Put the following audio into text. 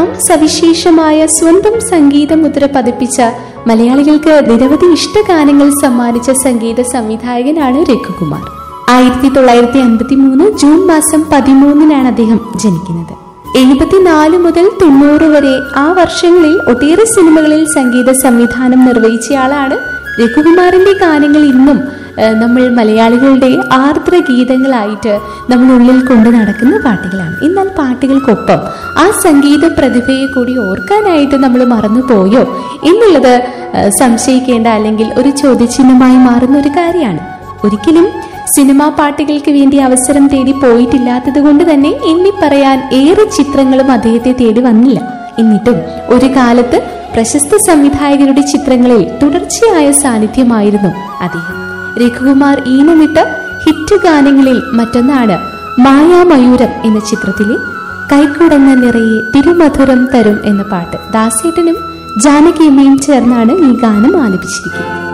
എല്ലാം സവിശേഷമായ സ്വന്തം സംഗീത മുദ്ര പതിപ്പിച്ച മലയാളികൾക്ക് നിരവധി ഇഷ്ടഗാനങ്ങൾ സമ്മാനിച്ച സംഗീത സംവിധായകനാണ് രഘുകുമാർ ആയിരത്തി തൊള്ളായിരത്തി അൻപത്തി മൂന്ന് ജൂൺ മാസം പതിമൂന്നിനാണ് അദ്ദേഹം ജനിക്കുന്നത് എഴുപത്തിനാല് മുതൽ തൊണ്ണൂറ് വരെ ആ വർഷങ്ങളിൽ ഒട്ടേറെ സിനിമകളിൽ സംഗീത സംവിധാനം നിർവഹിച്ചയാളാണ് രഘുകുമാറിന്റെ ഗാനങ്ങൾ ഇന്നും ഏഹ്, നമ്മൾ മലയാളികളുടെ ആർദ്ര ഗീതങ്ങളായിട്ട് നമ്മൾ ഉള്ളിൽ കൊണ്ടു നടക്കുന്ന പാട്ടുകളാണ് എന്നാൽ പാട്ടുകൾക്കൊപ്പം ആ സംഗീത പ്രതിഭയെ കൂടി ഓർക്കാനായിട്ട് നമ്മൾ മറന്നുപോയോ എന്നുള്ളത് ഏഹ്, സംശയിക്കേണ്ട അല്ലെങ്കിൽ ഒരു ചോദ്യചിഹ്നമായി മാറുന്ന ഒരു കാര്യമാണ് ഒരിക്കലും സിനിമാ പാട്ടുകൾക്ക് വേണ്ടി അവസരം തേടി പോയിട്ടില്ലാത്തത് കൊണ്ട് തന്നെ എണ്ണി പറയാൻ ഏറെ ചിത്രങ്ങളും അദ്ദേഹത്തെ തേടി വന്നില്ല എന്നിട്ടും ഒരു കാലത്ത് പ്രശസ്ത സംവിധായകരുടെ ചിത്രങ്ങളിൽ തുടർച്ചയായ സാന്നിധ്യമായിരുന്നു അദ്ദേഹം രഘുകുമാർ ഈണമിട്ട ഹിറ്റ് ഗാനങ്ങളിൽ മറ്റൊന്നാണ് മായാമയൂരം എന്ന ചിത്രത്തിലെ കൈക്കുടങ്ങ നിറയെ തിരുമധുരം തരും എന്ന പാട്ട് ദാസേട്ടനും ജാനകിയമ്മയും ചേർന്നാണ് ഈ ഗാനം ആലപിച്ചിരിക്കുന്നത്